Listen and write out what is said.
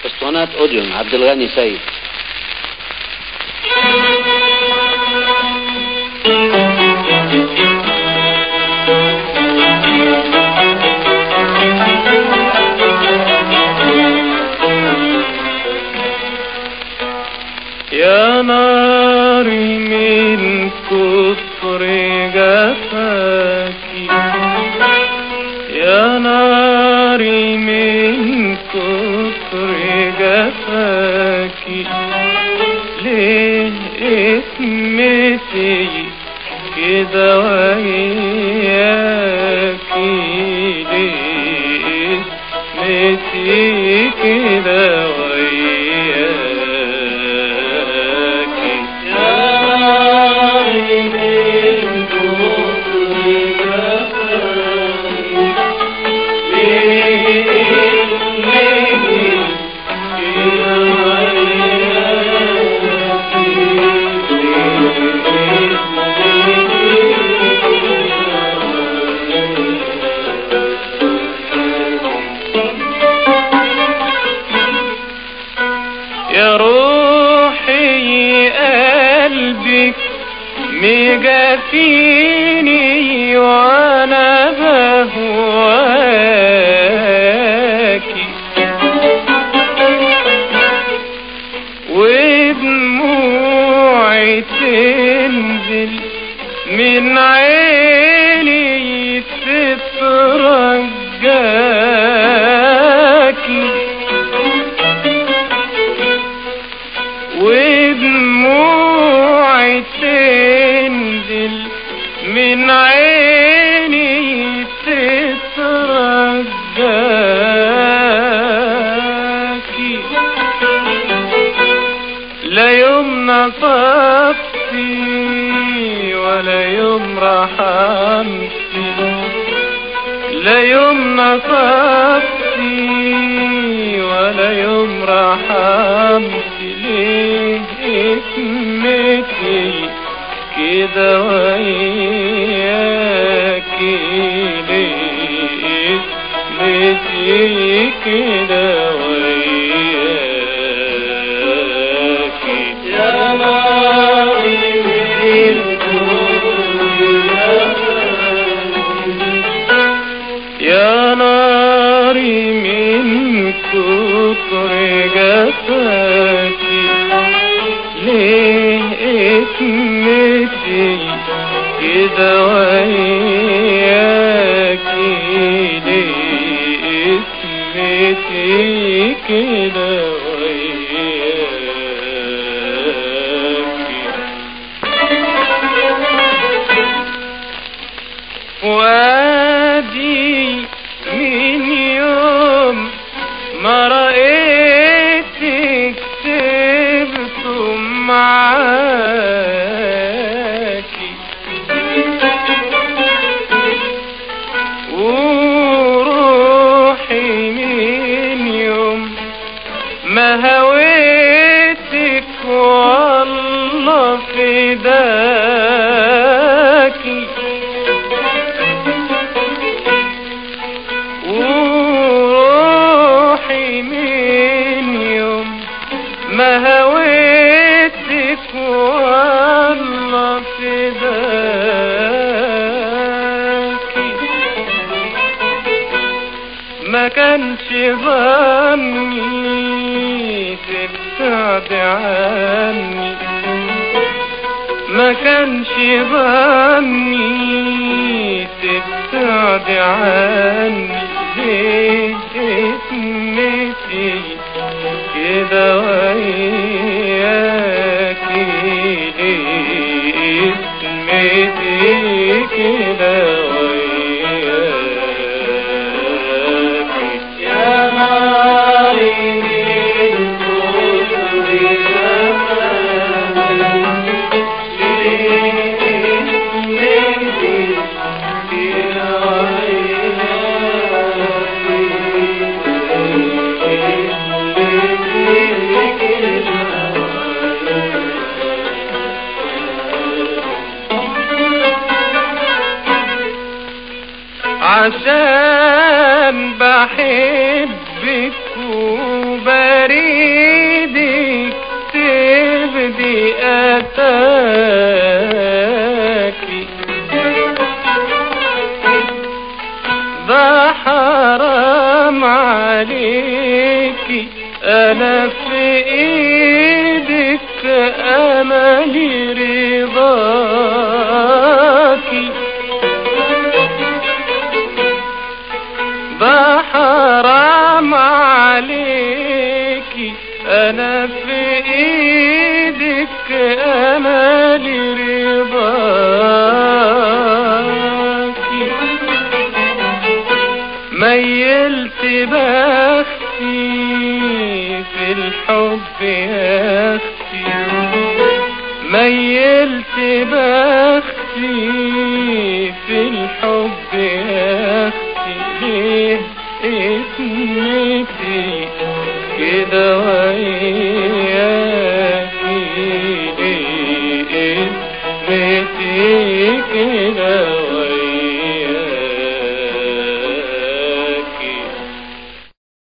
اسطوانات اوديون عبد الغني سيد يا ناري من كثر جفاكي يا ناري من كثر جفاكي ليه اسمتي كده وياكي ليه اسمتي كده وياكي يا ناري من كثر يا روحي قلبك مجفيني وانا بهواكي ودموعي تنزل من عيني تترجاكي ودموعي تنزل من عيني تترجاكي لا يوم نصفتي ولا يوم رحمتي لا يوم نصفتي ولا يوم رحمتي ليه اسمتي كده وياكي ليه اسمتي كده وياكي يا ناري من يا ناري من كتر جفاكي ليه اسمتي كده وياكي ليه اسمتي كده وياكي وادي من يوم ما رأيتك سبت معاكي وروحي من يوم ما هويتك والله فداكي وروحي من يوم ما هويتك والله فداكي ما كانش ظني تبتعد عني ما كانش ظني تبتعد عني ليه اسمتي كده وياكي ليه اسمتي كده وياكي يا ناري من كتر عشان بحبك وبس بريدك تبدي أتاكي ده حرام عليكي أنا في إيدك أملي رضاكي ده حرام عليكي أنا في إيدك أملي رضاكي ميلت بختي في الحب يا اختي ميلت بختي في الحب يا اختي ليه اسمتي كده وياكي ليه اسمتي